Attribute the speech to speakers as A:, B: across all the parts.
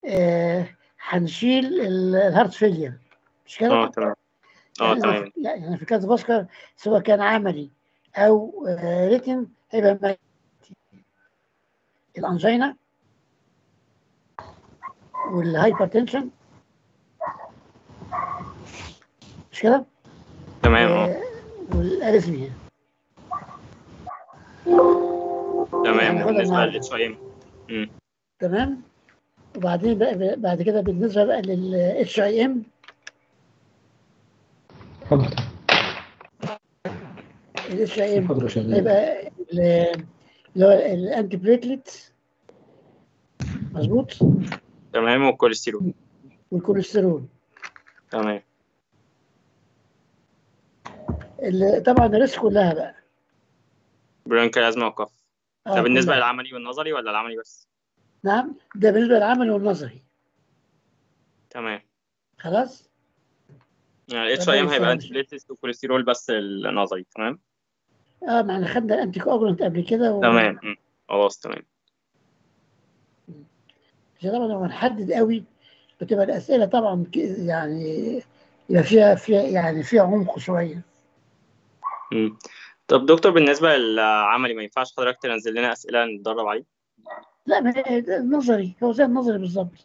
A: آه، هنشيل ال- الهارت فيلير مش كده؟
B: اه تمام اه
A: يعني
B: تمام
A: في- يعني في كاس باسكر سواء كان عملي او آه، ريتن هيبقى ميت. الانجينا والهايبرتنشن مش كده؟
B: تمام اه
A: آه، والاريثميا
B: تمام
A: هناخدها
B: بالنسبة
A: النهارده
B: للاتش اي ام
A: تمام وبعدين بقى بعد كده بالنسبه بقى للاتش اي ام
C: اتفضل
A: الاتش اي ام
C: المحاضرة شغالة
A: هيبقى ال- اللي هو الانتي بليتلت مظبوط
B: تمام والكوليسترول
A: والكوليسترول
B: تمام
A: اللي طبعا الريسك كلها بقى
B: برونكال ازمة وكف
A: اه
B: ده بالنسبة
A: كلها
B: للعملي والنظري ولا العملي بس
A: نعم ده بالنسبه للعمل والنظري
B: تمام
A: خلاص
B: يعني الاتش
A: ربنا
B: اي ام هيبقى
A: يسهل
B: انتي بليتس وكوليسترول بس النظري تمام
A: اه ما احنا خدنا الانتي كواجولانت قبل كده و...
B: تمام م. خلاص تمام
A: عشان طبعا لو هنحدد قوي بتبقى الاسئله طبعا ك- يعني يبقى فيها فيها يعني فيها عمق شويه
B: م. طب دكتور بالنسبة للعملي ما ينفعش حضرتك تنزل لنا أسئلة نتدرب عليه
A: لا ما هي ده النظري هو زي النظري بالظبط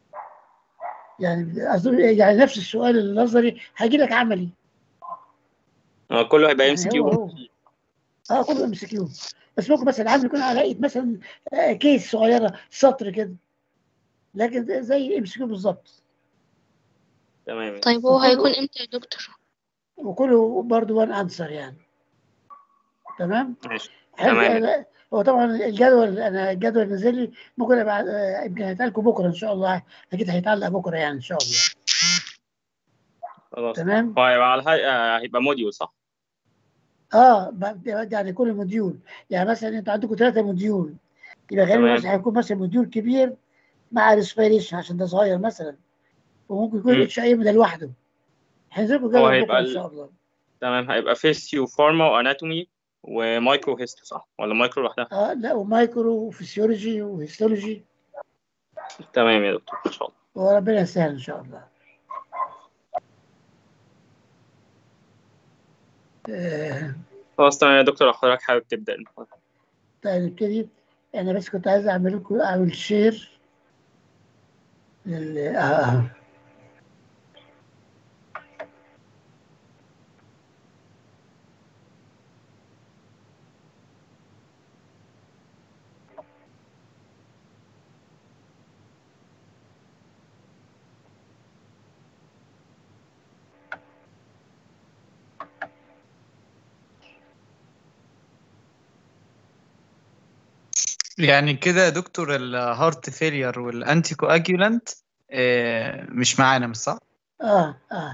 A: يعني قصدي يعني نفس السؤال النظري هيجي لك عملي
B: آه، كله هيبقى ام سي
A: يعني هو
B: كيو
A: هو اه كله ام سي كيو بس ممكن مثلا العمل يكون على ايد مثلا آه، كيس صغيره سطر كده لكن ده زي ام سي كيو بالظبط
B: تمام
D: طيب هو
A: وكله
D: هيكون امتى يا دكتور
A: وكله برضه وان انسر يعني تمام
B: ماشي
A: حلو
B: تمام
A: لا، هو طبعا الجدول انا الجدول نزل لي ممكن ابقى آه، يمكن هيتعلقوا بكره ان شاء الله اكيد هيتعلق بكره يعني ان شاء الله
B: خلاص
A: تمام
B: هو هيبقى على هاي... آه، هيبقى موديول صح؟
A: اه ب- يعني كل موديول يعني مثلا انتوا عندكم ثلاثه موديول يبقى غالبا
B: تمام
A: مثلا هيكون مثلا موديول كبير مع ريسبيريشن عشان ده صغير مثلا وممكن يكون
B: م.
A: الاتش اي ام ده لوحده هنزل لكم
B: هو
A: جدول
B: هيبقى
A: بكره ان
B: ال...
A: شاء الله
B: تمام هيبقى فيسيو فارما واناتومي ومايكرو هيستو صح؟ ولا مايكرو لوحدها؟
A: اه لا ومايكرو وفسيولوجي وهيستولوجي
B: تمام يا دكتور ان شاء الله
A: وربنا يسهل ان شاء الله آه
B: خلاص تمام يا دكتور لو حضرتك حابب تبدأ المحاضرة
A: طيب نبتدي انا بس كنت عايز اعمل لكم اعمل شير لل آه آه.
E: يعني كده يا دكتور الهارت فيلير والانتي كواجولانت آه، مش معانا مش صح؟
A: اه اه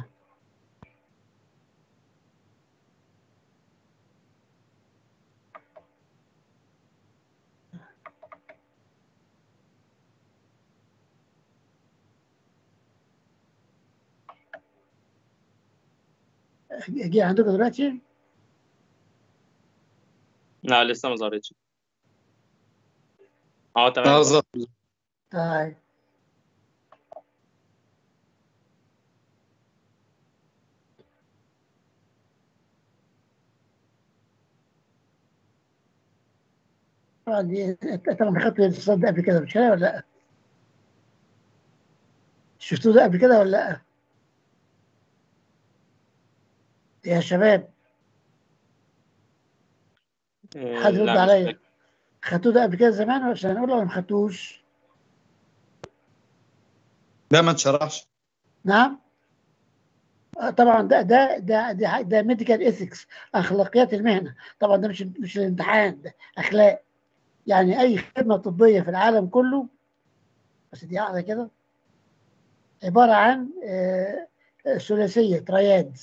A: اجي عندكم دلوقتي
B: لا لسه ما ظهرتش اه تمام
C: اه
B: ظهرت.
C: ظبط
A: طيب طبعا دي طبعا خدتوا الاتصال ده قبل كده مش كده ولا لا؟ شفتوه ده قبل كده ولا لا؟ يا شباب
B: آه،
A: حد يرد
B: لا مش
A: عليا
B: فاكر
A: خدتوه ده قبل كده زمان ولا عشان اقول ولا ما خدتوش؟
C: ده ما اتشرحش
A: نعم؟ آه، طبعا ده ده ده ده, ده ميديكال ايثكس اخلاقيات المهنه طبعا ده مش مش الامتحان ده اخلاق يعني اي خدمه طبيه في العالم كله بس دي قاعده كده عباره عن آه، آه، ثلاثيه ترياد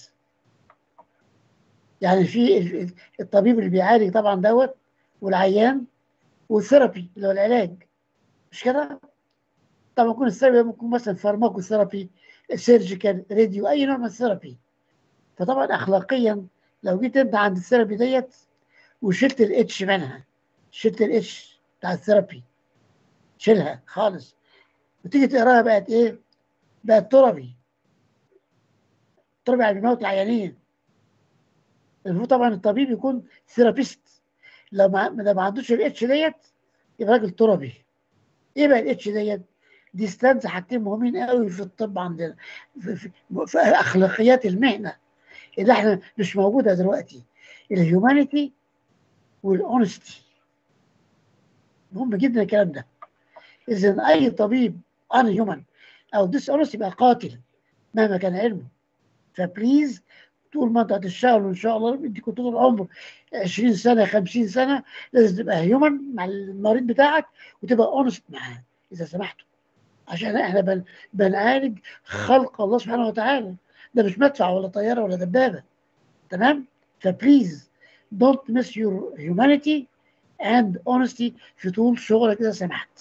A: يعني في ال- ال- الطبيب اللي بيعالج طبعا دوت والعيان والثيرابي اللي هو العلاج مش كده؟ طبعا يكون الثيرابي ممكن مثلا فارماكو ثيرابي سيرجيكال راديو اي نوع من الثيرابي فطبعا اخلاقيا لو جيت انت عند الثيرابي ديت وشلت الاتش منها شلت الاتش بتاع الثيرابي شيلها خالص وتيجي تقراها بقت ايه؟ بقت تربي تربي على بيموت العيانين المفروض طبعا الطبيب يكون ثيرابيست لو ما لو ما عندوش الاتش ديت يبقى راجل تربي ايه بقى الاتش ديت؟ دي ستانز حاجتين مهمين قوي في الطب عندنا في, في, في اخلاقيات المهنه اللي احنا مش موجوده دلوقتي الهيومانيتي والاونستي مهم جدا الكلام ده اذا اي طبيب ان هيومن او ديس اونست يبقى قاتل مهما كان علمه فبليز طول ما انت هتشتغل ان شاء الله بديكوا طول العمر 20 سنه 50 سنه لازم تبقى هيومن مع المريض بتاعك وتبقى اونست معاه اذا سمحتوا عشان احنا بن بنعالج خلق الله سبحانه وتعالى ده مش مدفع ولا طياره ولا دبابه تمام فبليز don't miss your humanity and honesty في طول شغلك اذا سمحت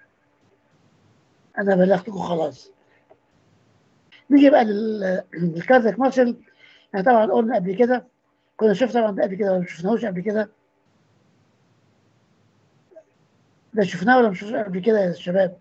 A: انا بلغتكم خلاص نيجي بقى للكاردياك ماسل احنا طبعا قلنا قبل كده كنا شفنا طبعا ده قبل كده ولا ما شفناهوش قبل كده ده شفناه ولا مش شفناه قبل كده يا شباب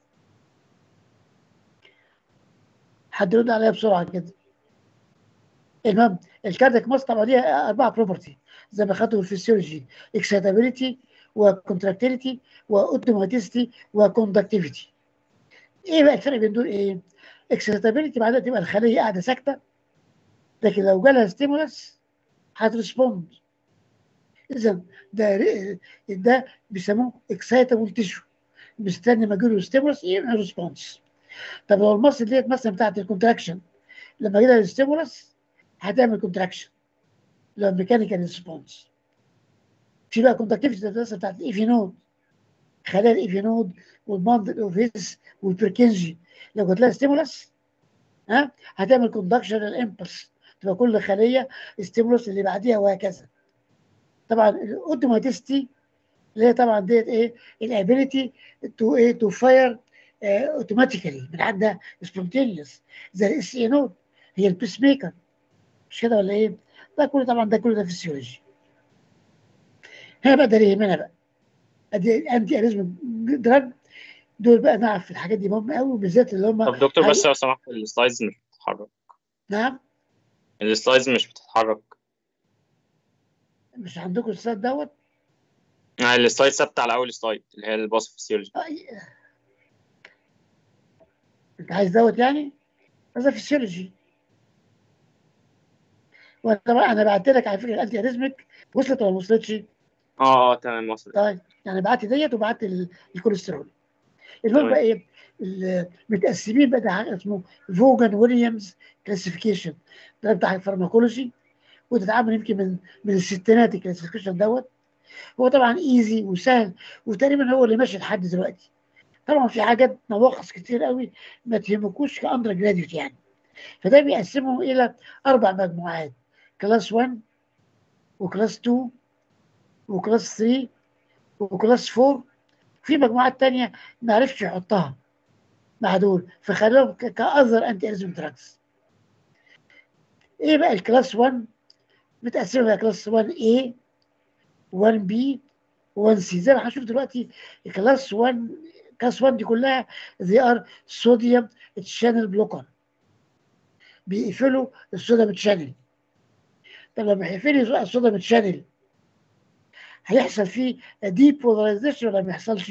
A: حد يرد عليا بسرعه كده المهم الكاردياك ماسل طبعا ليها اربعه بروبرتي زي ما خدوا في الفسيولوجي اكسيتابيليتي وكونتراكتيليتي واوتوماتيستي وكوندكتيفيتي ايه بقى الفرق بين دول ايه؟ اكسيتابيليتي معناها تبقى الخليه قاعده ساكته لكن لو جالها ستيمولس هترسبوند اذا ده ده بيسموه اكسايتابل تيشو مستني ما يجيله ستيمولس يعمل ريسبونس طب لو المصل ديت مثلا بتاعت الكونتراكشن لما جالها الستيمولس هتعمل كونتراكشن لو ميكانيكال ريسبونس في بقى كونتاكتيفيتي بتاعت الايفي نود خلايا الايفي نود والماندل اوفيس والبركنجي لو جات لها ستيمولس ها هتعمل كوندكشن امبلس تبقى كل خليه ستيمولس اللي بعديها وهكذا طبعا الاوتوماتيستي اللي هي طبعا ديت ايه الابيليتي تو ايه تو فاير اوتوماتيكالي من عندها سبونتينيوس زي الاس اي نود هي البيس ميكر مش كده ولا ايه؟ ده كله طبعا ده كله ده فيسيولوجي هنا بقى ده اللي يهمنا بقى ادي انتي اريزم دراج دول بقى نعرف الحاجات دي مهمه قوي بالذات اللي هم
B: طب دكتور بس لو سمحت السلايدز مش بتتحرك
A: نعم
B: السلايدز مش بتتحرك
A: مش عندكم السلايد دوت
B: آه، السلايد ثابته على اول سلايد اللي هي الباص فيسيولوجي
A: أي- انت عايز دوت يعني؟ هذا فيسيولوجي وانا طبعا انا بعت لك على فكره الانتي اريزمك وصلت ولا ما وصلتش؟
B: اه اه تمام وصلت
A: طيب يعني بعت ديت وبعت ال- الكوليسترول المهم
B: تمام.
A: بقى ايه ال- متقسمين بقى ده حاجة اسمه فوجن ويليامز كلاسيفيكيشن ده بتاع الفارماكولوجي وده اتعمل يمكن من من الستينات الكلاسيفيكيشن دوت هو طبعا ايزي وسهل وتقريبا هو اللي ماشي لحد دلوقتي طبعا في حاجات نواقص كتير قوي ما تهمكوش كاندر جراديوت يعني فده بيقسمهم الى اربع مجموعات كلاس 1 وكلاس 2 وكلاس 3 وكلاس 4 في مجموعات تانية ما عرفش يحطها مع دول فخلوهم ك- كأذر انتي اريزم دراجز ايه بقى الكلاس 1 متقسمه بقى كلاس 1 A 1 B 1 C زي ما هنشوف دلوقتي كلاس 1 كلاس 1 دي كلها they are sodium channel blocker بيقفلوا الصوديوم channel طب لما هيقفلوا الصوديوم channel هيحصل فيه depolarization ولا ما يحصلش؟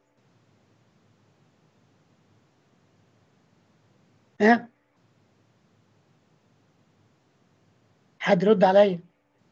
A: ها؟ حد يرد عليا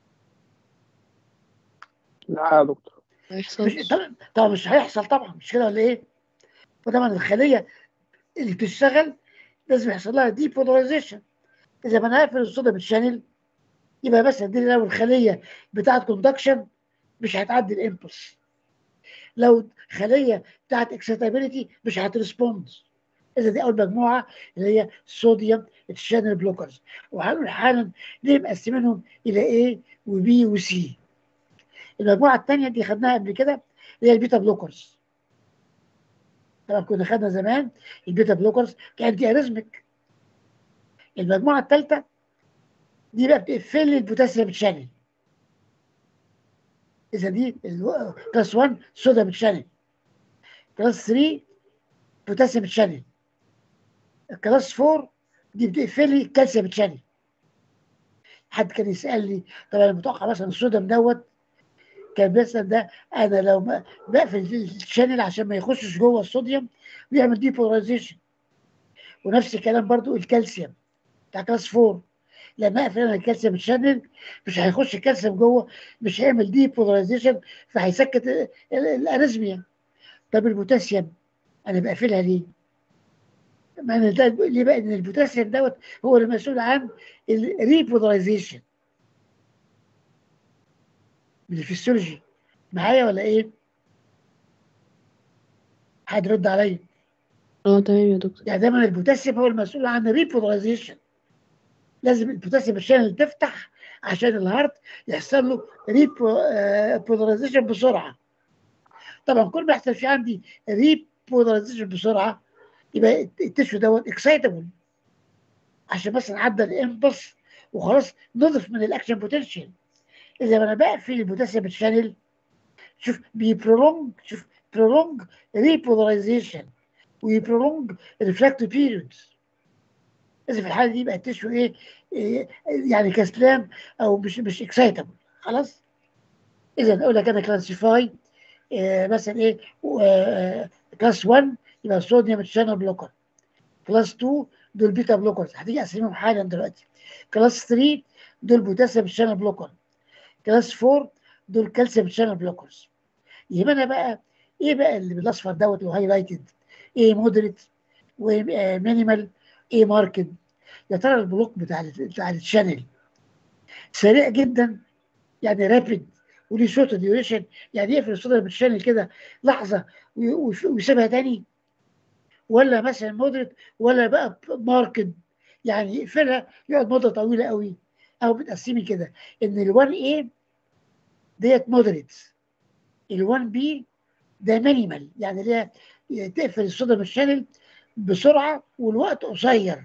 D: لا يا دكتور
F: ما
A: مش
F: يحصلش
A: طبعا طبعا مش هيحصل طبعا مش كده ولا ايه؟ وطبعا الخليه اللي بتشتغل لازم يحصل لها ديبولاريزيشن اذا ما انا قافل الصودا بالشانل يبقى بس دي لو الخليه بتاعت كوندكشن مش هتعدي الامبلس لو خليه بتاعت اكسيتابيليتي مش هتريسبوند اذا دي اول مجموعه اللي هي صوديوم تشانل بلوكرز وهنقول حالا ليه مقسمينهم الى A وبي وسي المجموعه الثانيه دي خدناها قبل كده اللي هي البيتا بلوكرز طبعا كنا خدنا زمان البيتا بلوكرز كانتي اريزمك المجموعه الثالثه دي بقى بتقفل لي البوتاسيوم شانل اذا دي كلاس 1 صودا شانل كلاس 3 بوتاسيوم تشانل الكلاس 4 دي بتقفل لي الكالسيوم تشانل حد كان يسالني طب انا متوقع مثلا الصوديوم دوت كان بيسال ده انا لو ما بقفل الشانل عشان ما يخشش جوه الصوديوم ويعمل ديبولاريزيشن ونفس الكلام برضو الكالسيوم بتاع كلاس 4 لما اقفل انا الكالسيوم الشانل مش هيخش الكالسيوم جوه مش هيعمل ديبولاريزيشن فهيسكت ال- ال- الاريزميا طب البوتاسيوم انا بقفلها ليه؟ ما انا ده ليه بقى ان البوتاسيوم دوت هو المسؤول عن الريبولاريزيشن من الفسيولوجي معايا ولا ايه؟ حد رد عليا
F: اه تمام يا دكتور
A: يعني دايما البوتاسيوم هو المسؤول عن الريبولاريزيشن لازم البوتاسيوم الشانل تفتح عشان الهارت يحصل له ريبولاريزيشن بسرعه طبعا كل ما يحصل في عندي ريبولاريزيشن بسرعه يبقى التشو دوت اكسايتبل عشان بس نعدل الامبلس وخلاص نضف من الاكشن بوتنشال اذا انا بقفل البوتاسيوم الشانل شوف بيبرولونج شوف برولونج ريبولاريزيشن ويبرولونج ريفراكتيف بيريودز اذا في الحاله دي يبقى التشو ايه, إيه يعني كسلان او مش مش اكسايتبل خلاص اذا اقول لك انا كلاسيفاي إيه مثلا ايه كلاس 1 يبقى صوديوم شانل بلوكر كلاس 2 دول بيتا بلوكرز هتيجي اسميهم حالا دلوقتي كلاس 3 دول بوتاسيوم شانل بلوكر كلاس 4 دول كالسيوم شانل بلوكرز يبقى انا بقى ايه بقى اللي بالاصفر دوت وهايلايتد ايه مودريت ومينيمال ايه ماركت يا ترى البلوك بتاع ال بتاع الشانل سريع جدا يعني رابيد وليه شوت ديوريشن يعني يقفل الصدر بالشانل كده لحظه وي- ويف- ويسيبها تاني ولا مثلا مودريت ولا بقى ماركت يعني يقفلها يقعد مده طويله قوي او بتقسمي كده ان ال 1 a ديت مودريت ال 1 b ده مينيمال يعني اللي هي تقفل الصدر بالشانل بسرعه والوقت قصير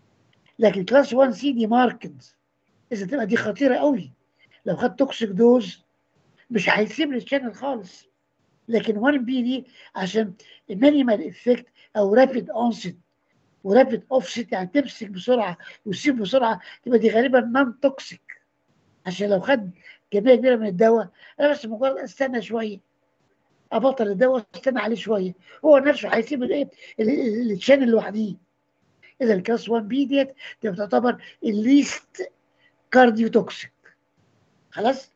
A: لكن كلاس 1 سي دي ماركت اذا تبقى دي خطيره قوي لو خدت توكسيك دوز مش هيسيب لي الشانل خالص لكن 1 بي دي عشان مينيمال افكت او رابيد اونست ورابيد اوفست يعني تمسك بسرعه وتسيب بسرعه تبقى دي غالبا نون توكسيك عشان لو خد كميه كبيره من الدواء انا بس مجرد استنى شويه ابطل الدواء استنى عليه شويه هو نفسه هيسيب الايه ال- ال- الشانل لوحديه اذا الكلاس 1 بي ديت دي تعتبر الليست كارديو توكسيك خلاص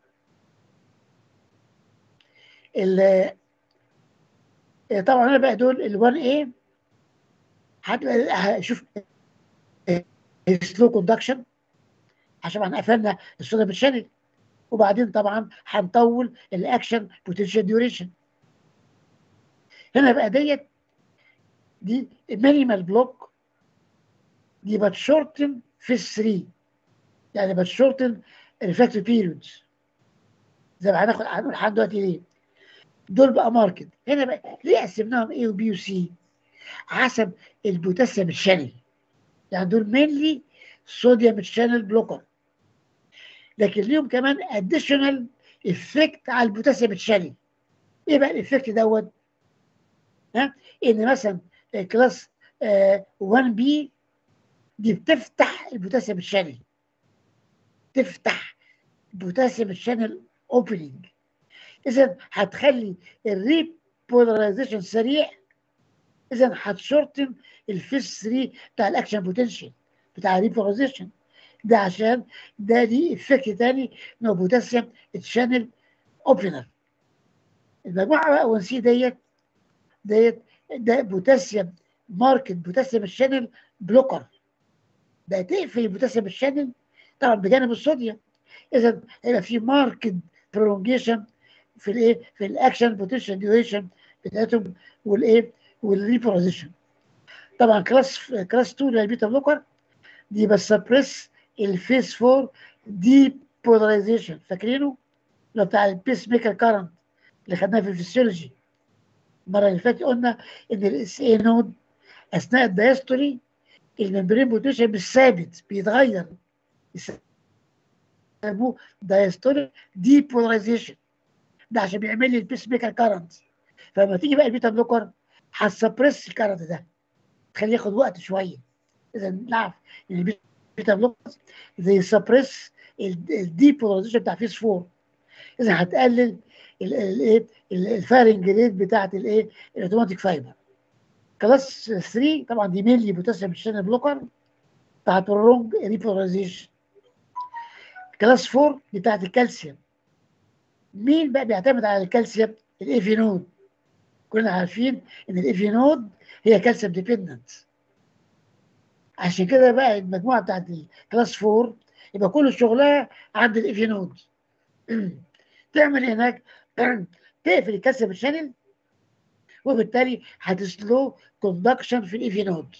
A: ال طبعا انا بقى دول ال 1 a هتبقى شوف سلو كوندكشن عشان احنا قفلنا الصودا بالشانل وبعدين طبعا هنطول الاكشن بوتنشال ديوريشن هنا بقى ديت دي مينيمال بلوك دي بتشورتن في 3 يعني بتشورتن ريفراكتيف بيريودز زي ما هناخد هنقول لحد دلوقتي ليه دول بقى ماركت هنا بقى ليه قسمناهم A وبي وسي حسب البوتاسيوم الشانل يعني دول مينلي صوديوم شانل بلوكر لكن ليهم كمان اديشنال افكت على البوتاسيوم الشانل ايه بقى الافكت دوت ها ان مثلا كلاس 1 بي دي بتفتح البوتاسيوم الشانل تفتح البوتاسيوم الشانل اوبننج اذا هتخلي الريبولاريزيشن سريع اذا هتشورتن الفيس 3 بتاع الاكشن بوتنشال بتاع الريبولاريزيشن ده عشان ده ليه افكت تاني انه بوتاسيوم تشانل اوبنر المجموعه بقى 1 سي ديت ديت ده بوتاسيوم ماركت بوتاسيوم الشانل بلوكر ده تقفل البوتاسيوم الشانل طبعا بجانب الصوديوم اذا هيبقى في ماركت برولونجيشن في الايه في الاكشن بوتنشال ديوريشن بتاعتهم والايه والريبولاريزيشن طبعا كلاس كلاس 2 للبيتا بلوكر دي بسبريس الفيس 4 دي بولاريزيشن فاكرينه؟ اللي بتاع البيس ميكر كارنت اللي خدناه في الفسيولوجي المره اللي فاتت قلنا ان الاس اي نود اثناء الدايستولي الممبرين بوتنشال مش ثابت بيتغير يسموه دايستولي دي بولاريزيشن ده عشان بيعمل لي البيس ميكر كارنت فلما تيجي بقى البيتا بلوكر هتسبرس الكارت ده تخليه ياخد وقت شويه اذا نعرف ان البيتا بلوكرز زي سبرس الديبولاريزيشن بتاع فيس 4 اذا هتقلل الايه الفايرنج ريت بتاعت الايه الاوتوماتيك فايبر كلاس 3 طبعا دي ميلي بوتاسيوم شانل بلوكر بتاعت الرونج ريبولاريزيشن كلاس 4 بتاعت الكالسيوم مين بقى بيعتمد على الكالسيوم الايفي نود كلنا عارفين ان الايفي نود هي كالسيوم ديبندنت عشان كده بقى المجموعه بتاعت الكلاس 4 يبقى كل شغلها عند الايفي نود تعمل هناك تقفل الكالسيوم شانل وبالتالي هتسلو كوندكشن في الايفي نود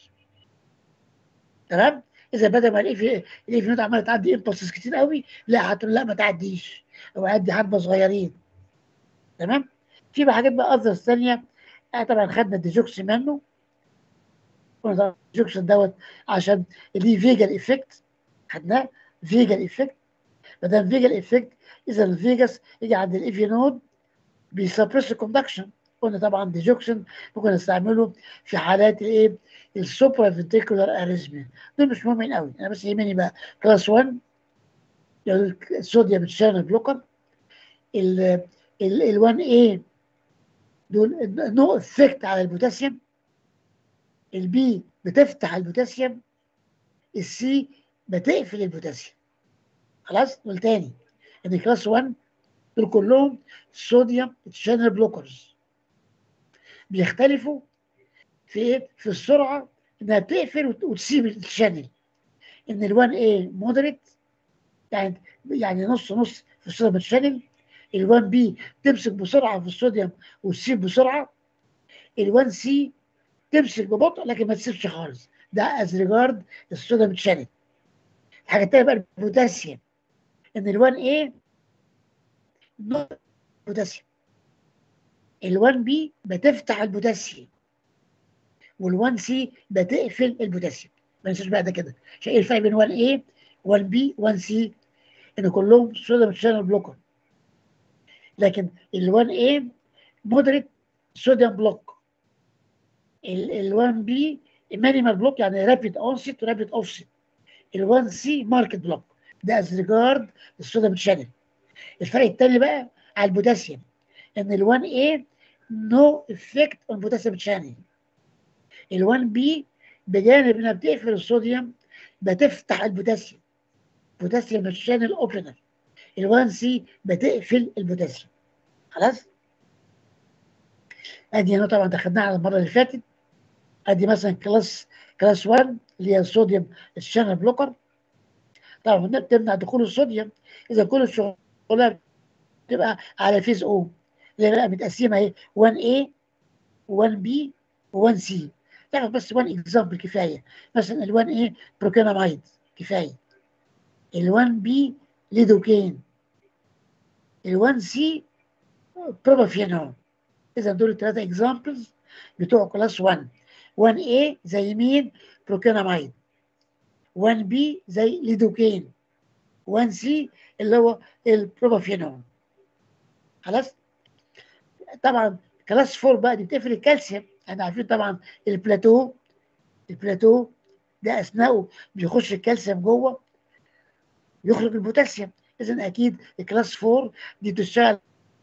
A: تمام اذا بدل ما الايفي الايفي نود عماله تعدي امبلسز كتير قوي لا هتقول لا ما تعديش او عدي حبه صغيرين تمام في بقى حاجات بقى اذر ثانيه آه طبعا خدنا الديجوكسي منه الديجوكسي دوت عشان ليه فيجال افكت خدناه فيجال افكت ما دام فيجال افكت اذا الفيجاس يجي عند الايفي نود بيسبرس الكوندكشن قلنا طبعا ديجوكسن ممكن نستعمله في حالات الايه السوبرا فينتيكولار اريزميا دول مش مهمين قوي انا بس يهمني بقى كلاس 1 الصوديوم شانل بلوكر ال ال ال 1 a دول نو افكت على البوتاسيوم البي بتفتح البوتاسيوم السي بتقفل البوتاسيوم خلاص دول تاني ان كلاس 1 دول كلهم صوديوم شانل بلوكرز بيختلفوا في ايه؟ في السرعه انها تقفل وتسيب الشانل ان ال 1 a مودريت يعني يعني نص نص في الصوديوم شانل ال 1 بي تمسك بسرعه في الصوديوم وتسيب بسرعه ال 1 سي تمسك ببطء لكن ما تسيبش خالص ده از ريجارد الصوديوم شانل الحاجه الثانيه بقى البوتاسيوم ان ال 1 a بوتاسيوم ال 1 بي بتفتح البوتاسيوم وال 1 سي بتقفل البوتاسيوم ما ننساش بقى ده كده عشان ايه الفرق بين 1 a 1 بي 1 سي ان كلهم صوديوم شانل بلوكر لكن ال 1 a مودريت صوديوم بلوك ال 1 بي مينيمال بلوك يعني رابيد اونست ورابيد اوفست ال 1 سي ماركت بلوك ده از ريجارد الصوديوم شانل الفرق الثاني بقى على البوتاسيوم ان ال 1 a نو افكت اون بوتاسيوم شانل ال 1 بي بجانب انها بتقفل الصوديوم بتفتح البوتاسيوم بوتاسيوم شانل اوبنر ال 1 سي بتقفل البوتاسيوم خلاص ادي هنا طبعا دخلناها على المره اللي فاتت ادي مثلا كلاس كلاس 1 اللي هي الصوديوم الشانل بلوكر طبعا بتمنع دخول الصوديوم اذا كل الشغلات تبقى على فيز او اللي بقى متقسمه اهي 1 a 1 b و1 c تعرف بس 1 اكزامبل كفايه مثلا ال 1 a بروكينامايد كفايه ال 1 b ليدوكين ال 1 c بروبافينول اذا دول الثلاثه اكزامبلز بتوع كلاس 1 1 a زي مين بروكينامايد 1 b زي ليدوكين 1 c اللي هو البروبافينول خلاص طبعا كلاس 4 بقى دي بتقفل الكالسيوم احنا عارفين طبعا البلاتو البلاتو ده اثناءه بيخش الكالسيوم جوه يخرج البوتاسيوم اذا اكيد الكلاس 4 دي بتشتغل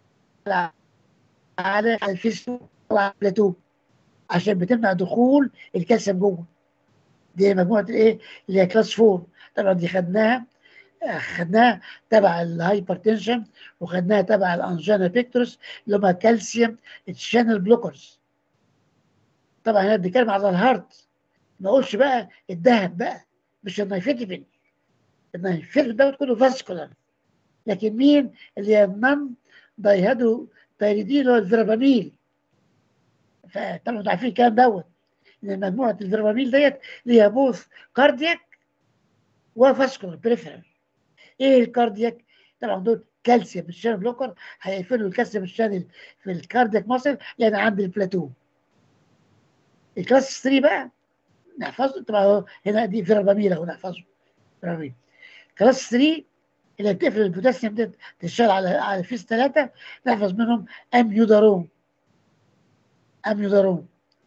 A: على الفيسو على البلاتو عشان بتمنع دخول الكالسيوم جوه دي مجموعه الايه اللي هي كلاس 4 طبعا دي خدناها خدناها تبع الهايبرتنشن وخدناها تبع الانجينا بيكتورس اللي هم كالسيوم تشانل بلوكرز طبعا انا بنتكلم على الهارت ما اقولش بقى الذهب بقى مش النايفيتيفين النايفيتيفين دوت كله فاسكولار لكن مين اللي هي النون دايهادو تايريدين اللي هو الفيراباميل فطبعا انتوا عارفين الكلام دوت ان مجموعه الفيراباميل ديت اللي هي بوث كاردياك وفاسكولار بريفرال ايه الكاردياك طبعا دول كالسيوم الشانل بلوكر هيقفلوا الكالسيوم الشانل في الكاردياك ماسل يعني عند البلاتو الكلاس 3 بقى نحفظه طبعا هنا دي فيراباميل اهو نحفظه فيراباميل كلاس 3 اللي بتقفل البوتاسيوم دي تشتغل على على فيس 3 نحفظ منهم اميودارون اميودارون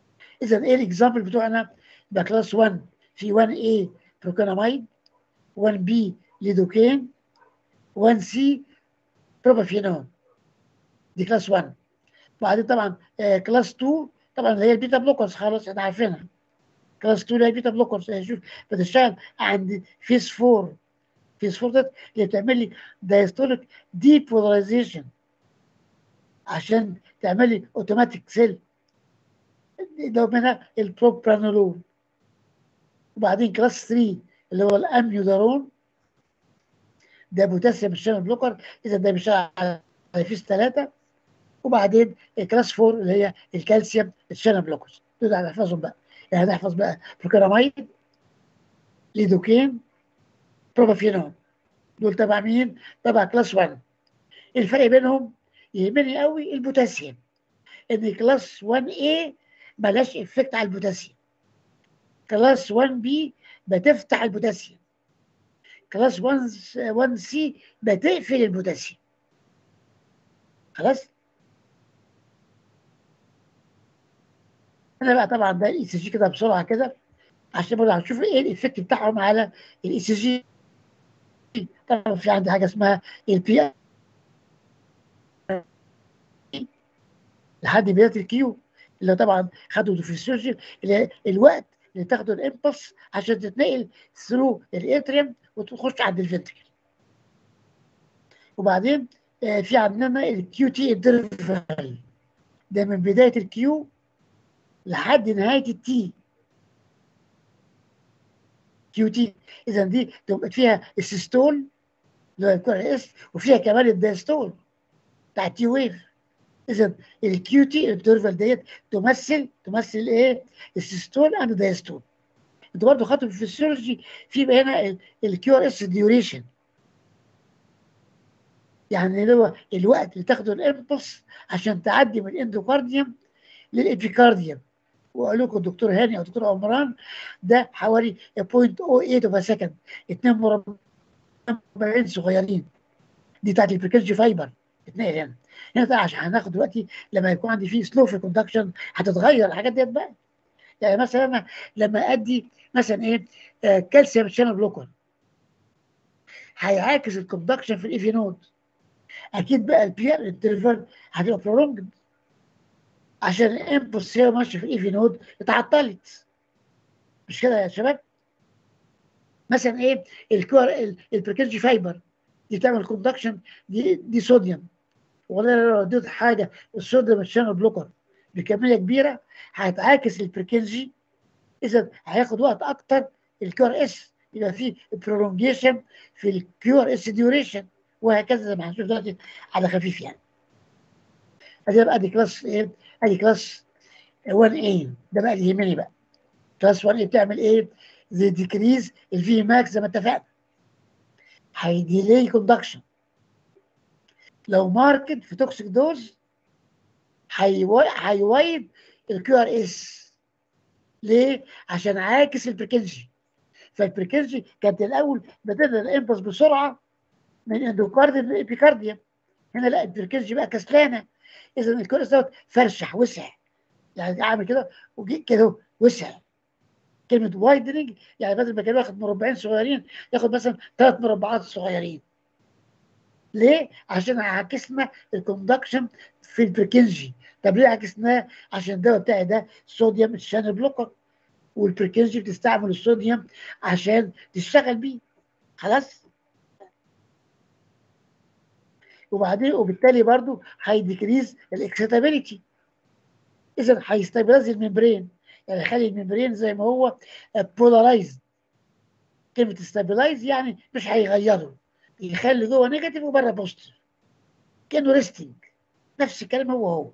A: اذا ايه الاكزامبل بتوعنا يبقى كلاس 1 في 1 a بروكاناميد 1 b ليدوكين 1 c بروبافينون دي كلاس 1 بعدين طبعا آه كلاس 2 طبعا هي البيتا بلوكرز خلاص احنا عارفينها كلاس 2 اللي هي بيتا بلوكرز شوف بتشتغل عند فيس 4 فيس 4 ده اللي بتعمل لي دايستوليك ديبولاريزيشن عشان تعمل لي اوتوماتيك سيل لو منها البروبرانولول وبعدين كلاس 3 اللي هو الاميودارون ده بوتاسيوم الشانل بلوكر اذا ده بيشتغل على فيس 3 وبعدين كلاس 4 اللي هي الكالسيوم الشانل بلوكرز دول هنحفظهم بقى يعني هنحفظ بقى بروكراميد ليدوكين بروبافينون دول تبع مين؟ تبع كلاس 1 الفرق بينهم يهمني قوي البوتاسيوم ان كلاس 1 a ملاش افكت على البوتاسيوم كلاس 1 b بتفتح البوتاسيوم كلاس 1 1 سي بتقفل البوتاسيوم خلاص انا بقى طبعا ده الاي سي جي كده بسرعه كده عشان برضه هنشوف ايه الايفكت بتاعهم على الاي سي جي طبعا في عندي حاجه اسمها البي لحد بدايه الكيو اللي طبعا خدوا في السيرجي اللي الوقت اللي تاخده الامبلس عشان تتنقل ثرو الاتريم وتخش عند الفنتريكل وبعدين آه في عندنا الكيو تي انترفال ده من بدايه الكيو لحد نهايه التي كيو تي اذا دي تبقى فيها السيستول اللي هو الكره الاس وفيها كمان الدايستول بتاع التي ويف اذا الكيو تي انترفال ديت تمثل تمثل ايه؟ السيستول اند دايستول انتوا برضه خدتوا في الفسيولوجي في هنا الكيو ار اس ديوريشن يعني اللي هو الوقت اللي تاخده الامبلس عشان تعدي من الاندوكارديوم للابيكارديوم وقال لكم الدكتور هاني او الدكتور عمران ده حوالي 0.08 اوف سكند 2 مربعين صغيرين دي بتاعت البريكنجي فايبر اتنقل هنا هنا بقى عشان هناخد دلوقتي لما يكون عندي فيه سلو في كوندكشن هتتغير الحاجات ديت بقى يعني مثلا انا لما ادي مثلا ايه آه كالسيوم شانل بلوكر هيعاكس الكوندكشن في الايفي نود اكيد بقى البير انترفال هتبقى برولونجد عشان الامبوس هي ماشيه في الايفي نود اتعطلت مش كده يا شباب مثلا ايه الكور البريكنجي فايبر دي بتعمل كوندكشن دي دي صوديوم ولا لو اديت حاجه الصوديوم الشانل بلوكر بكميه كبيره هيتعاكس البريكنجي اذا هياخد وقت اكتر الكيو ار اس يبقى في برولونجيشن في الكيو ار اس ديوريشن وهكذا زي ما هنشوف دلوقتي على خفيف يعني ادي بقى ادي كلاس ايه ادي كلاس 1 a ده بقى اللي يهمني بقى كلاس 1 a بتعمل ايه زي ديكريز الفي ماكس زي ما اتفقنا هيديلي كوندكشن لو ماركت في توكسيك دوز هيويد الكيو ار اس ليه؟ عشان عاكس البريكنجي فالبريكنجي كانت الاول بدأنا الامبلس بسرعه من اندوكارديوم لابيكارديوم هنا لا البريكنجي بقى كسلانه اذا الكيو اس دوت فرشح وسع يعني اعمل كده وجي كده وسع كلمه وايدنج يعني بدل ما كان واخد مربعين صغيرين ياخد مثلا ثلاث مربعات صغيرين ليه؟ عشان عكسنا الكوندكشن في البريكنجي طب ليه عكسناه؟ عشان الدواء بتاعي ده صوديوم شانل بلوكر والبريكنجي بتستعمل الصوديوم عشان تشتغل بيه خلاص؟ وبعدين وبالتالي برضو هيديكريز الاكسيتابيليتي اذا هيستابلايز الممبرين يعني يخلي الممبرين زي ما هو بولارايزد كلمه استابلايز يعني مش هيغيره يخلي جوه نيجاتيف وبره بوزيتيف كانه ريستنج نفس الكلام هو هو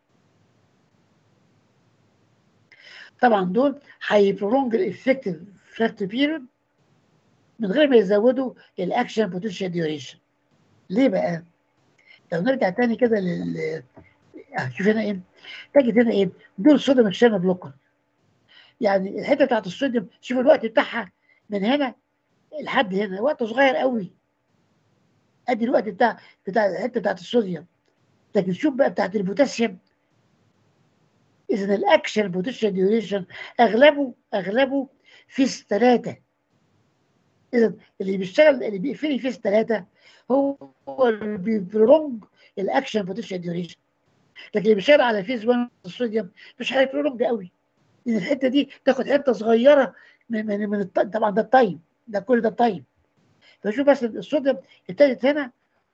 A: طبعا دول هيبرولونج الافكتيف فلاكت بيريود من غير ما يزودوا الاكشن بوتنشال ديوريشن ليه بقى؟ لو نرجع تاني كده لل شوف هنا ايه؟ تجد هنا ايه؟ دول صوديوم شانل بلوكر يعني الحته بتاعت الصوديوم شوف الوقت بتاعها من هنا لحد هنا وقت صغير قوي ادي الوقت بتاع بتاع الحته بتاعت الصوديوم لكن شوف بقى بتاعت البوتاسيوم اذا الاكشن بوتنشال ديوريشن اغلبه اغلبه فيس ثلاثه اذا اللي بيشتغل اللي بيقفل فيس ثلاثه هو اللي بيبرونج الاكشن بوتنشال ديوريشن لكن اللي بيشتغل على فيز 1 الصوديوم مش هيبرونج قوي لان الحته دي تاخد حته صغيره من من, من الط... طبعا ده التايم ده كل ده التايم فشوف بس الصوديوم ابتدت هنا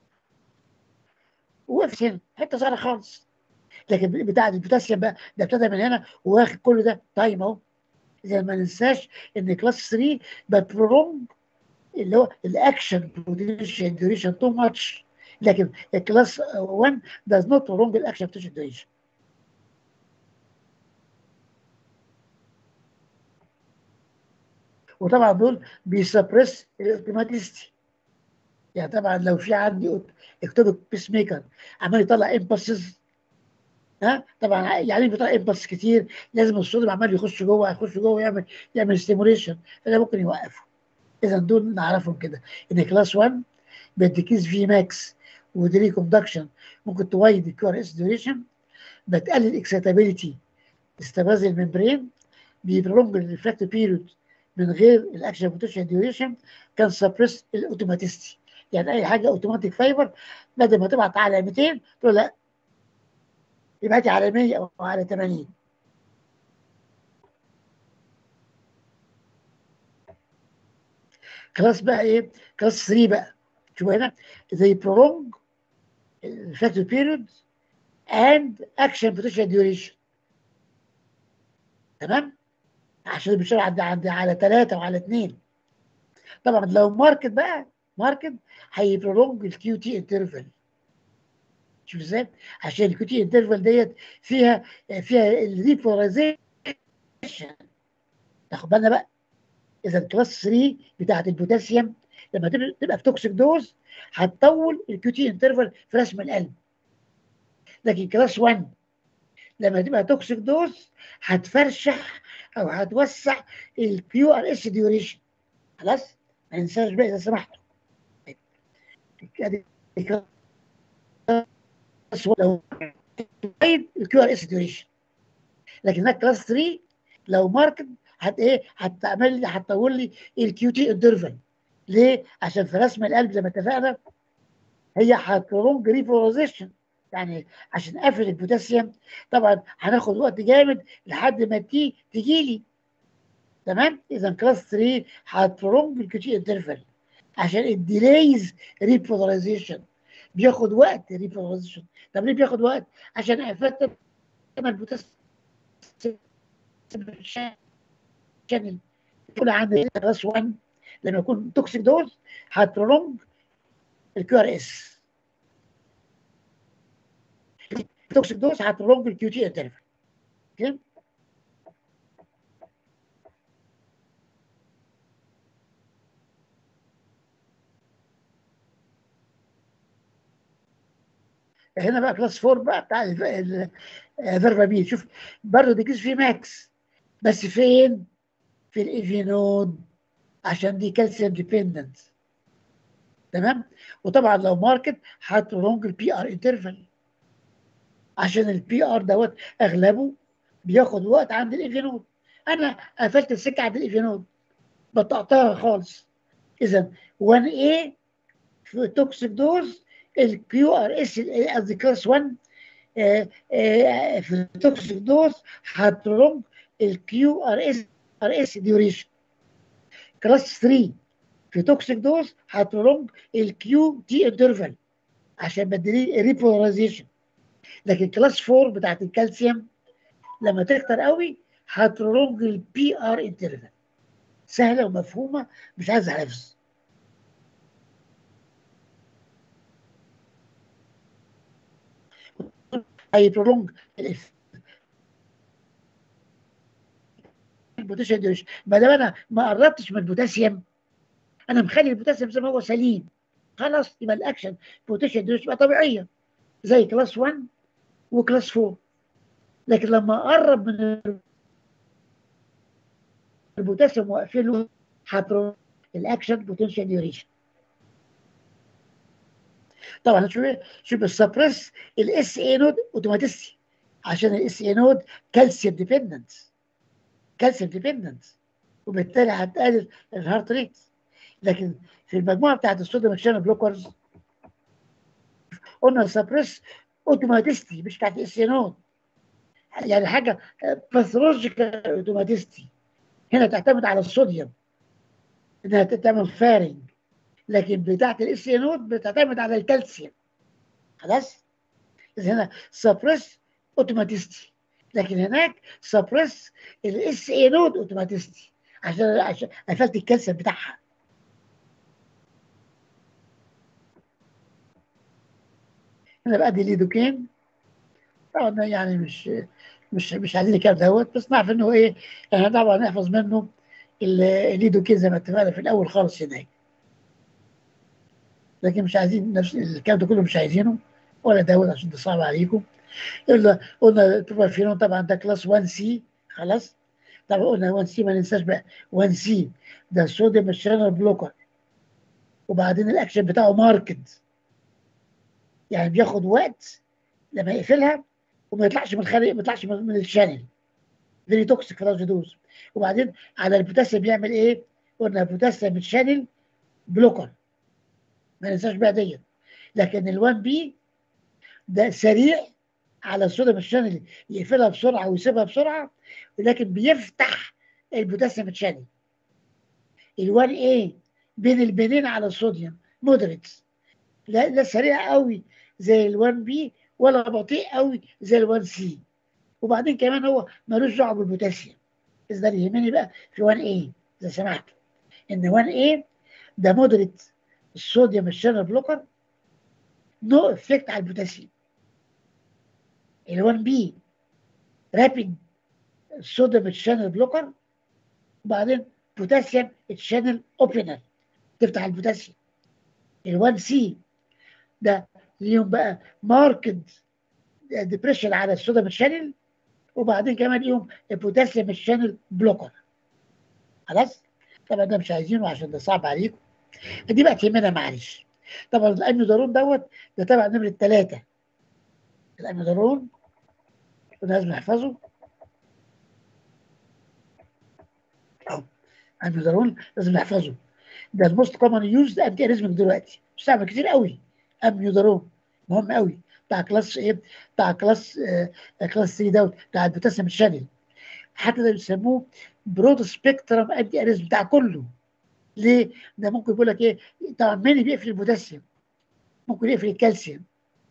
A: وقفت هنا حته صغيره خالص لكن بتاع البوتاسيوم بقى ده ابتدى من هنا واخد كل ده تايم اهو اذا ما ننساش ان كلاس 3 بتبرونج اللي هو الاكشن بوتنشال ديوريشن تو ماتش لكن الكلاس 1 does not prolong الاكشن بوتنشال ديوريشن وطبعا دول بيسبرس الاوتوماتيستي يعني طبعا لو في عندي اكتوبيك بيس ميكر عمال يطلع امبلسز ها طبعا يعني بيطلع امبلس كتير لازم الصوديوم عمال يخش جوه يخش جوه يعمل يعمل ستيموليشن فده ممكن يوقفه اذا دول نعرفهم كده ان كلاس 1 بتديكيز في ماكس ودري كوندكشن ممكن توايد الكيو ار اس ديوريشن بتقلل اكسيتابيليتي استفاز الممبرين بيبرونج الريفراكتيف بيريود من غير الاكشن بوتنشال ديوريشن كان سبريس الاوتوماتيستي يعني اي حاجه اوتوماتيك فايبر بدل ما تبعت على 200 تقول لا يبعتي على 100 او على 80 كلاس بقى ايه كلاس 3 بقى شوفوا هنا زي prolong effective period and action potential duration تمام عشان بيشتغل عند عند على ثلاثة وعلى اثنين طبعا لو ماركت بقى ماركت هيبرولونج الكيو تي انترفال شوف ازاي عشان الكيو تي انترفال ديت فيها فيها الريبولاريزيشن تاخد بالنا بقى اذا كلاس 3 بتاعت البوتاسيوم لما تبقى تبقى في توكسيك دوز هتطول الكيو تي انترفال في رسم القلب لكن كلاس 1 لما تبقى توكسيك دوز هتفرشح او هتوسع الكيو ار اس ديوريشن خلاص ما ننساش بقى اذا سمحت لو الكيو ار اس ديوريشن لكن هناك كلاس 3 لو ماركت هت ايه هتعمل لي هتطول لي الكيو تي انترفال ليه؟ عشان في رسم القلب زي ما اتفقنا هي هترونج ريبولاريزيشن يعني عشان اقفل البوتاسيوم طبعا هناخد وقت جامد لحد ما تي تجي لي تمام اذا كلاس 3 هترونج الكيو تي انترفال عشان الديليز ريبولاريزيشن بياخد وقت ريبولاريزيشن طب ليه بياخد وقت؟ عشان قفلت البوتاسيوم عشان يكون عندي كلاس 1 لما يكون توكسيك دوز هترونج الكيو ار اس توكسيك دوز هترونج الكيو تي انترفال اوكي هنا بقى كلاس 4 بقى بتاع الفيرفامين شوف برضه ديكيز في ماكس بس فين؟ في الايفينود عشان دي كالسيوم ديبندنت تمام وطبعا لو ماركت هترونج البي ار انترفال عشان البي ار دوت اغلبه بياخد وقت عند الايفينود انا قفلت السكه عند الايفينود بطقطها خالص اذا 1 a في توكسيك دوز الكيو ار اس قصدي كلاس 1 آه آه في توكسيك دوز هترونج الكيو ار اس ار اس ديوريشن كلاس 3 في توكسيك دوز هترونج الكيو تي انترفال عشان بدري ريبولاريزيشن لكن كلاس 4 بتاعت الكالسيوم لما تكتر قوي هترونج البي ار انترفال سهله ومفهومه مش عايزه حفظ هيبرولونج البوتاسيوم ديوريشن ما دام انا ما قربتش من البوتاسيوم انا مخلي البوتاسيوم زي ما هو سليم خلاص يبقى الاكشن بوتاسيوم ديوريشن تبقى طبيعيه زي كلاس 1 وكلاس 4 لكن لما اقرب من البوتاسيوم واقفله هبرو الاكشن بوتنشال ديوريشن طبعا شوف شوف السبريس الاس اي نود اوتوماتيستي عشان الاس اي نود كالسيوم ديبندنت كالسيوم ديبندنت وبالتالي هتقلل الهارت ريت لكن في المجموعه بتاعت الصوديوم شانل بلوكرز قلنا سبريس اوتوماتيستي مش بتاعت الاس اي نود يعني حاجه باثولوجيكال اوتوماتيستي هنا تعتمد على الصوديوم انها تعمل فارنج لكن بتاعت الاس اي نود بتعتمد على الكالسيوم خلاص اذا هنا سبريس اوتوماتيستي لكن هناك سبريس الاس اي نود اوتوماتيستي عشان عشان قفلت الكالسيوم بتاعها هنا بقى دي ليدوكين طبعا يعني مش مش مش عايزين الكلام دوت بس نعرف انه ايه احنا طبعا نحفظ منه الليدوكين زي ما اتفقنا في الاول خالص هناك لكن مش عايزين نفس الكلام ده كله مش عايزينه ولا دوت عشان ده صعب عليكم قلنا قلنا البروبافينون طبعا ده كلاس 1 سي خلاص طبعا قلنا 1 سي ما ننساش بقى 1 سي ده الصوديوم شانل بلوكر وبعدين الاكشن بتاعه ماركت يعني بياخد وقت لما يقفلها وما يطلعش من الخارج ما يطلعش من الشانل فيري توكسيك في لارج دوز وبعدين على البوتاسيوم بيعمل ايه؟ قلنا البوتاسيوم شانل بلوكر ما ننساش بقى ديت لكن ال1 بي ده سريع على الصوديوم الشانل يقفلها بسرعه ويسيبها بسرعه ولكن بيفتح البوتاسيوم شانل ال1 اي بين البنين على الصوديوم مودريت لا لا سريع قوي زي ال1 بي ولا بطيء قوي زي ال1 سي وبعدين كمان هو ملوش دعوه بالبوتاسيوم بس ده اللي يهمني بقى في 1 اي اذا سمحت ان 1 اي ده مودريت الصوديوم الشانل بلوكر نو افكت على البوتاسيوم ال1 بي رابيد الصوديوم الشانل بلوكر وبعدين بوتاسيوم الشانل اوبنر تفتح البوتاسيوم ال1 سي ده ليهم بقى ماركت ديبريشن على الصوديوم الشانل وبعدين كمان ليهم البوتاسيوم الشانل بلوكر خلاص طبعا ده مش عايزينه عشان ده صعب عليكم دي بقى تهمنا معلش طبعا الاميودارون دوت ده تبع نمرة ثلاثة الاميودارون لازم نحفظه الاميودارون لازم نحفظه ده الموست كومن يوز انتي اريزمك دلوقتي بيستعمل كتير قوي اميودارون مهم قوي بتاع كلاس ايه بتاع كلاس آه كلاس 3 دوت بتاع البوتاسيوم الشانل حتى ده بيسموه برود سبيكترم انتي اريزم بتاع كله ليه؟ ده ممكن يقول لك ايه طبعا مين بيقفل البوتاسيوم ممكن يقفل الكالسيوم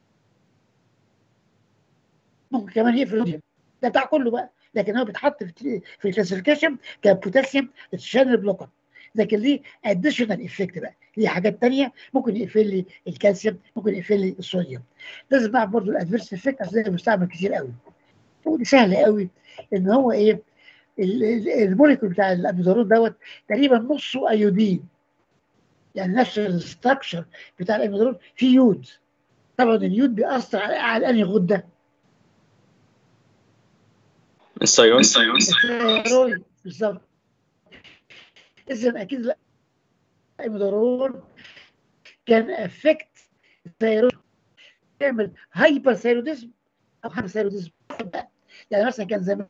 A: ممكن كمان يقفل الصوديوم ده بتاع كله بقى لكن هو بيتحط في في الكلاسيفيكيشن كبوتاسيوم شانل بلوكر لكن ليه اديشنال افكت بقى ليه حاجات تانية ممكن يقفل لي الكالسيوم ممكن يقفل لي الصوديوم لازم نعرف برضه الادفيرس افكت عشان ده مستعمل كتير قوي ودي سهل قوي ان هو ايه الموليكول بتاع الاميدارون دوت تقريبا نصه ايودين يعني نفس الستراكشر بتاع الاميدارون فيه يود طبعا اليود بيأثر على على انهي غده؟
B: الصيون
A: الثيرويد بالظبط اذا اكيد الاميدارون كان افكت الثيرويد يعمل هايبر ثيروديزم او هايبر ثيروديزم يعني مثلا كان زمان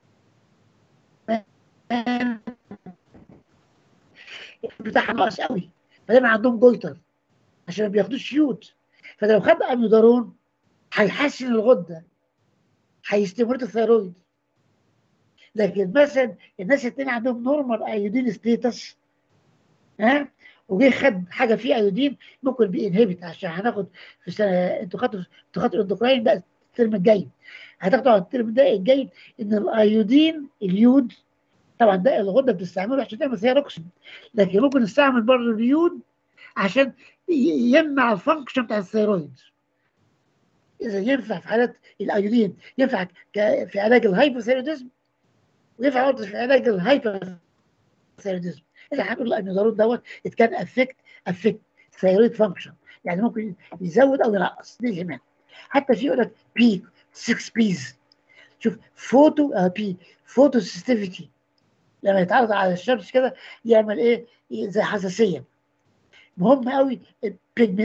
A: بتاعها ناقص قوي فدايما عندهم جلطر عشان ما بياخدوش يود فلو خد اميودارون هيحسن الغده هيستمر الثيرويد لكن مثلا الناس التانية عندهم نورمال ايودين ستيتس ها وجه خد حاجه فيه ايودين ممكن بينهبت عشان هناخد في سنه انتوا خدتوا انتوا خدتوا الاندوكراين ده الترم الجاي هتاخدوا على الترم ده الجاي ان الايودين اليود طبعا ده الغده بتستعمله عشان تعمل ثيروكسين لكن ممكن نستعمل برضه اليود عشان يمنع الفانكشن بتاع الثيرويد اذا ينفع في حالات الايودين ينفع في علاج الهايبوثيروديزم وينفع برضه في علاج الهايبوثيروديزم اذا هنقول الاميدارون دوت ات كان افكت افكت ثيرويد فانكشن يعني ممكن يزود او ينقص دي يهمنا حتى في يقول لك بي 6 بيز شوف فوتو آه بي فوتو سيستيفيتي لما يتعرض على الشمس كده يعمل ايه زي حساسيه مهم قوي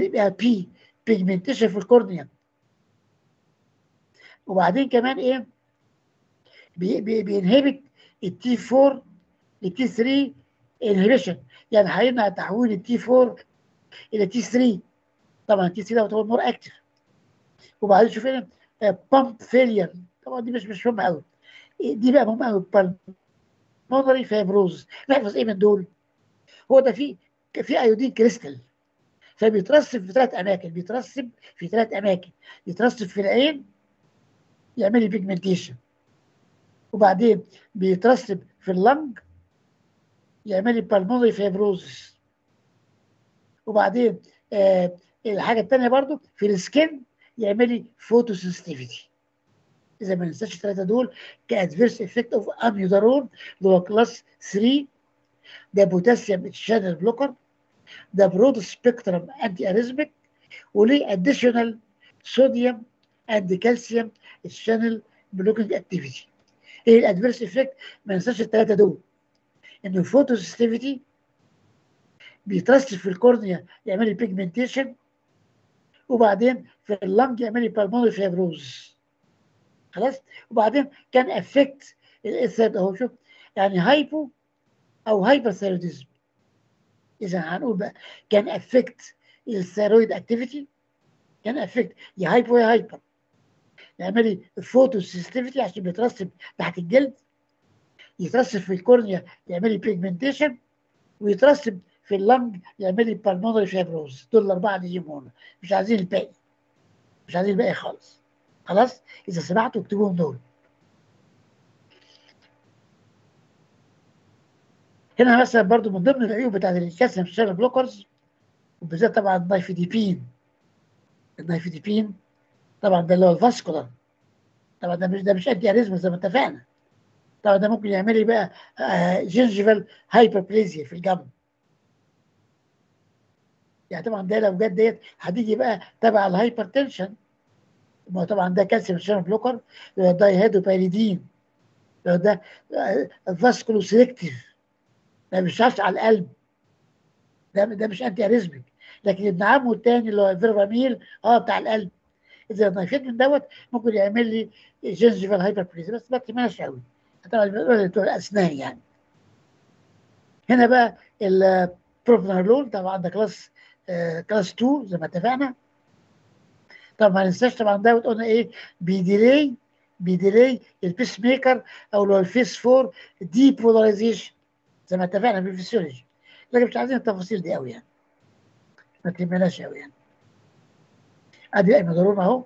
A: بي بيجمنتيشن في الكورنيا وبعدين كمان ايه بي بي بينهبت التي 4 للتي 3 انهبيشن يعني هيمنع تحويل التي 4 الى تي 3 طبعا التي 3 ده مور اكتف وبعدين شوف هنا بامب فيلير طبعا دي مش مش مهمه قوي دي بقى مهمه قوي بالمونري فايبروز نحفظ ايه من دول هو ده في في ايودين كريستال فبيترسب في ثلاث اماكن بيترسب في ثلاث اماكن يترسب في العين يعمل لي بيجمنتيشن وبعدين بيترسب في اللنج يعمل لي بالمونري فايبروزس وبعدين آه الحاجه الثانيه برضو في السكن يعمل لي فوتوسنسيتيفيتي اذا ما ننساش الثلاثه دول كادفيرس افكت اوف اميودارون اللي هو كلاس 3 ده بوتاسيوم شانل بلوكر ده برود سبيكترم انتي اريزميك وليه اديشنال صوديوم اند كالسيوم شانل بلوكينج اكتيفيتي ايه الادفيرس افكت ما ننساش الثلاثه دول انه الفوتوسنسيتيفيتي بيترسب في الكورنيا يعمل لي بيجمنتيشن وبعدين في اللنج يعمل لي بالمونري فيبروز خلاص وبعدين كان افكت الثيرد اهو شوف يعني هايبو او هايبرثيروديزم اذا هنقول بقى كان افكت الثيرويد اكتيفيتي كان افكت يا هايبو يا هايبر يعمل لي فوتوسيستيفيتي عشان بيترسب تحت الجلد يترسب في الكورنيا يعمل لي بيجمنتيشن ويترسب في اللنج يعمل لي بالمونري فيبروز دول الاربعه اللي يهمونا مش عايزين الباقي مش عايزين الباقي خالص خلاص اذا سمعتوا اكتبوهم دول هنا مثلا برضو من ضمن العيوب بتاعت الكالسيوم شانل بلوكرز وبالذات طبعا النايفيديبين النايفيديبين طبعا ده اللي هو الفاسكولار طبعا ده مش ده مش انتي اريزم زي ما اتفقنا طبعا ده ممكن يعمل لي بقى جينجيفال هايبربليزيا في الجنب يعني طبعا ده لو جت ديت هتيجي بقى تبع الهايبر تنشن ما طبعا ده كالسيوم شانل بلوكر ده هيدوبيريدين ده فاسكولو سيلكتيف ما بيشتغلش على القلب ده ده مش انتي اريزميك لكن ابن عمه الثاني اللي هو الفيراميل اه بتاع القلب اذا نايفيت من دوت ممكن يعمل لي جنجيفال هايبربليزيا بس ما تهمناش قوي طبعا بتوع الاسنان يعني هنا بقى البروبنرلول طبعا ده كلاس آه كلاس 2 زي ما اتفقنا طبعا ما ننساش طبعا دوت قلنا ايه بيديلي بيديلي البيس ميكر او لو الفيس 4 دي بولاريزيشن زي ما اتفقنا في الفسيولوجي لكن مش عايزين التفاصيل دي قوي يعني ما تهمناش قوي يعني ادي المدرون اهو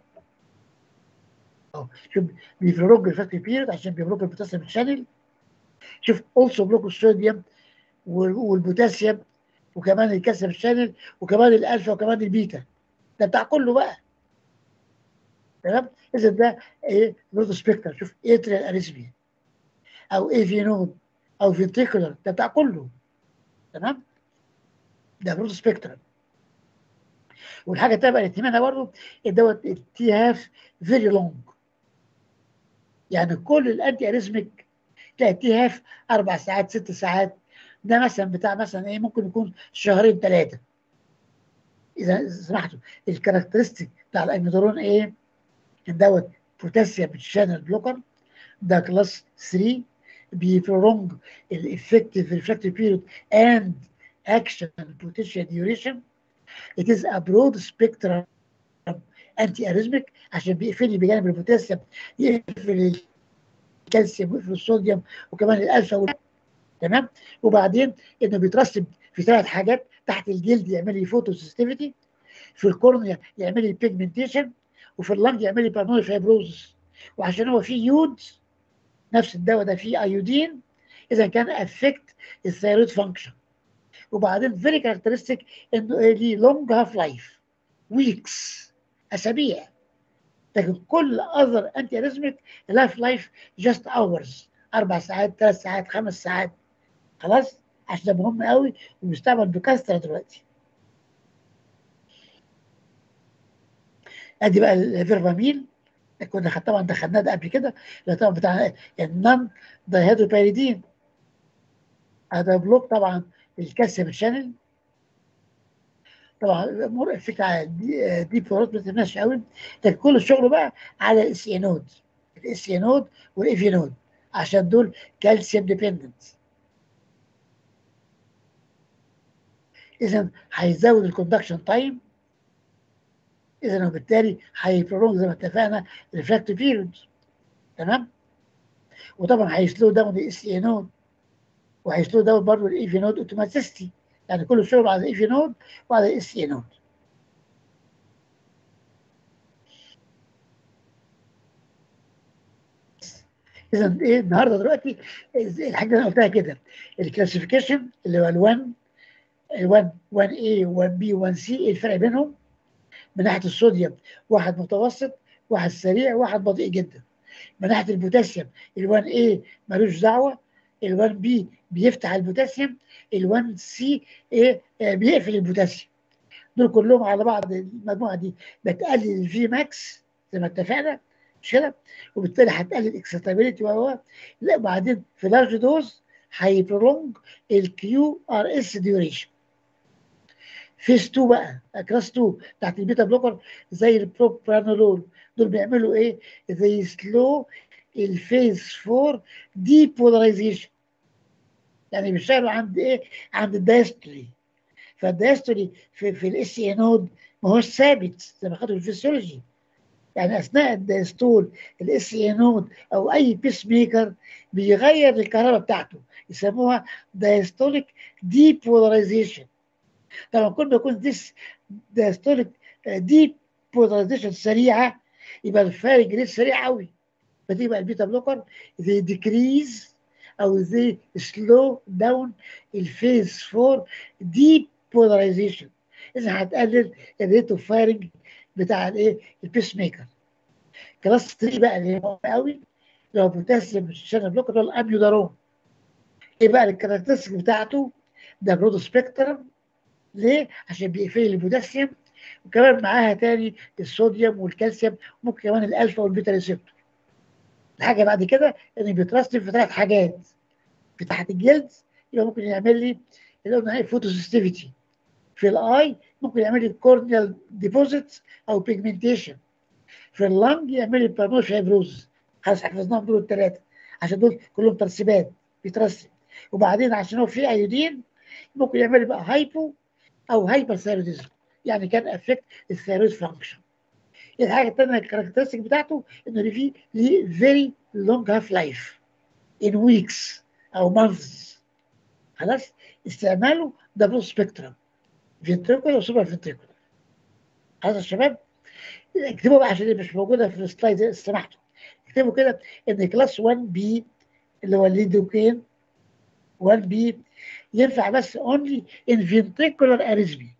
A: اهو شوف بيفلوج الفاكتوري بيريد عشان بيبلوك البوتاسيوم شانل شوف اولسو بلوك الصوديوم والبوتاسيوم وكمان الكالسيوم شانل وكمان الالفا وكمان البيتا ده بتاع كله بقى تمام اذا ده ايه نوت سبيكتر شوف اتريال اريثميا او اي نود او فينتيكولار ده بتاع كله تمام ده برود سبيكترم والحاجه الثانيه اللي تهمنا برضه دوت التي هاف فيري لونج يعني كل الانتي اريزميك تلاقي تي هاف اربع ساعات ست ساعات ده مثلا بتاع مثلا ايه ممكن يكون شهرين ثلاثه اذا سمحتوا الكاركترستيك بتاع الاميدرون ايه دوت بوتاسيوم شانل بلوكر ده كلاس 3 بيبرونج الافكتيف ريفراكتيف بيريود اند اكشن potential duration it is a broad spectrum انتي اريزميك عشان بيقفل لي بجانب البوتاسيوم يقفل الكالسيوم ويقفل الصوديوم وكمان الالفا وال... تمام وبعدين انه بيترسب في ثلاث حاجات تحت الجلد يعمل لي فوتوسيستيفيتي في الكورنيا يعمل لي بيجمنتيشن وفي اللنج يعمل لي بالمونري فايبروزس وعشان هو فيه يود نفس الدواء ده فيه ايودين اذا كان افكت الثيرويد فانكشن وبعدين فيري كاركترستيك انه ليه لونج هاف لايف ويكس اسابيع لكن كل اذر انتي اريزميك لايف لايف جاست اورز اربع ساعات ثلاث ساعات خمس ساعات خلاص عشان ده مهم قوي وبيستعمل بكثره دلوقتي ادي بقى الفيرفاميل كنا طبعا دخلناه ده قبل كده اللي طبعا بتاع النان دايهيدروبيريدين هذا بلوك طبعا الكالسيوم شانل طبعا مر الفكره على دي, دي فلورات ما تهمناش قوي لكن كل الشغل بقى على الاس اي نود الاس اي نود والاي في نود عشان دول كالسيوم ديبندنت اذا هيزود الكوندكشن تايم اذا وبالتالي هيبرولونج زي ما اتفقنا الريفراكتيف بيريود تمام وطبعا هيسلو داون الاس اي نود وهيسلو داون برضه الاي في نود اوتوماتيستي يعني كل شغل على الاي في نود وعلى الاس اي نود اذا ايه النهارده دلوقتي الحاجه اللي انا قلتها كده الكلاسيفيكيشن اللي هو ال1 ال1 1A 1B 1C ايه الفرق بينهم؟ من ناحيه الصوديوم واحد متوسط واحد سريع واحد بطيء جدا من ناحيه البوتاسيوم ال1A ملوش دعوه ال1B بيفتح البوتاسيوم ال1C ايه آه بيقفل البوتاسيوم دول كلهم على بعض المجموعه دي بتقلل الفي ماكس زي ما اتفقنا مش كده وبالتالي هتقلل اكسيتابيلتي وهو لا بعدين في لارج دوز هيبرولونج الكيو ار اس ديوريشن فيس 2 بقى كلاس 2 بتاعت البيتا بلوكر زي البروبرانولول دول بيعملوا ايه؟ زي سلو الفيز 4 ديبولاريزيشن يعني بيشتغلوا عند ايه؟ عند الدايستولي فالدايستولي في, في الاس اي نود ما هوش ثابت زي ما خدوا في الفسيولوجي يعني اثناء الدايستول الاس اي نود او اي بيس ميكر بيغير الكهرباء بتاعته يسموها دايستوليك ديبولاريزيشن طبعا كل ما يكون ديس دايستوليك ديبولاريزيشن سريعه يبقى الفارق ريت سريع قوي فتبقى البيتا بلوكر زي ديكريز او زي سلو داون الفيز 4 ديبولاريزيشن اذا هتقلل الريت اوف فايرنج بتاع الايه البيس ميكر كلاس 3 بقى اللي مهم قوي لو بوتاسيوم شانل بلوكر ده الاميودارون ايه بقى الكاركترستيك بتاعته ده برود سبيكترم ليه؟ عشان بيقفل البوتاسيوم وكمان معاها تاني الصوديوم والكالسيوم ممكن كمان الالفا والبيتا ريسبتور الحاجه بعد كده ان بيترسب في ثلاث حاجات في تحت الجلد يبقى ممكن يعمل لي اللي قلنا عليه فوتوسيستيفيتي في الاي ممكن يعمل لي كورنيال ديبوزيت او بيجمنتيشن في اللنج يعمل لي بارنوش فايبروز خلاص حفظناهم دول الثلاثه عشان دول كلهم ترسيبات بيترسب وبعدين عشان هو في ايودين ممكن يعمل لي بقى هايبو او هايبر ثايرويدزم يعني كان افكت الثايرويد فانكشن الحاجه الثانيه الكاركترستيك بتاعته انه فيه ليه فيري لونج هاف لايف ان ويكس او مانثز خلاص استعماله ده برو سبيكترم فينتريكولار وسوبر فينتريكولار خلاص يا شباب اكتبوا بقى عشان مش موجوده في السلايد سمحتوا اكتبوا كده ان كلاس 1 بي اللي هو الليدوكين 1 بي ينفع بس اونلي ان فينتريكولار اريزمي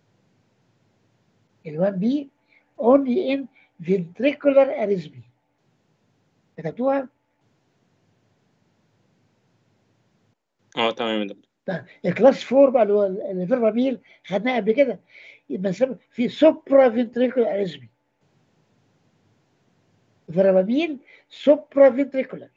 A: ال 1 بي اونلي ان فينتريكولار اريزمي كتبتوها؟
B: اه تمام يا دكتور
A: طيب الكلاس 4 بقى اللي هو الفيرباميل خدناه قبل كده يبقى نسمي في سوبرا فينتريكولار اريزمي فيرباميل سوبرا فينتريكولار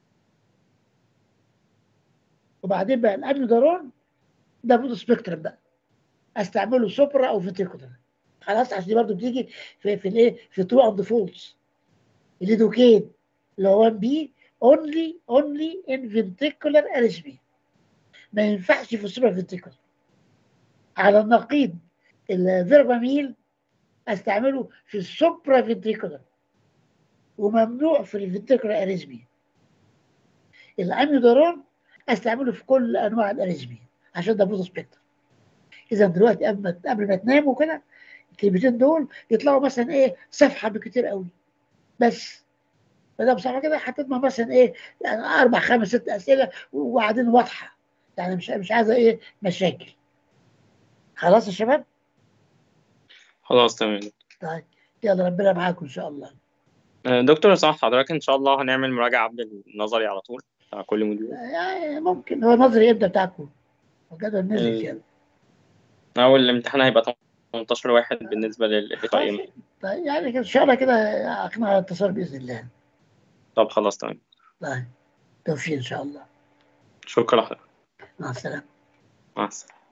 A: وبعدين بقى الاميودارون ده برضه سبيكترم بقى استعمله سوبرا او فينتريكولار خلاص عشان دي برضه بتيجي في في الايه في ترو اند فولس الليدوكين اللي هو 1 بي اونلي اونلي ان فينتريكولار اريزمي ما ينفعش في السوبر فينتريكولار على النقيض الفيرباميل استعمله في السوبرا فينتريكولار وممنوع في الفينتريكولار اريزمي الاميودارون استعمله في كل انواع الاريزمي عشان ده بروتو سبيكتر اذا دلوقتي قبل ما قبل ما تناموا كده الكلمتين دول يطلعوا مثلا ايه صفحه بكتير قوي بس فده بصراحه كده حطيتنا مثلا ايه يعني اربع خمس ست اسئله وبعدين واضحه يعني مش مش عايزه ايه مشاكل خلاص يا شباب
B: خلاص تمام
A: طيب يلا ربنا معاكم ان شاء الله
B: آه، دكتور لو سمحت حضرتك ان شاء الله هنعمل مراجعه قبل النظري على طول بتاع كل موديول
A: يعني ممكن هو نظري امتى بتاعكم الجدول نزل
B: ال-
A: كده
B: اول الامتحان هيبقى 18 واحد بالنسبه للقائمه
A: طيب يعني كده ان شاء الله كده اقنع على اتصال باذن الله
B: طب خلاص تمام
A: طيب توفيق ان شاء الله
B: شكرا لحضرتك
A: مع السلامه
B: مع السلامه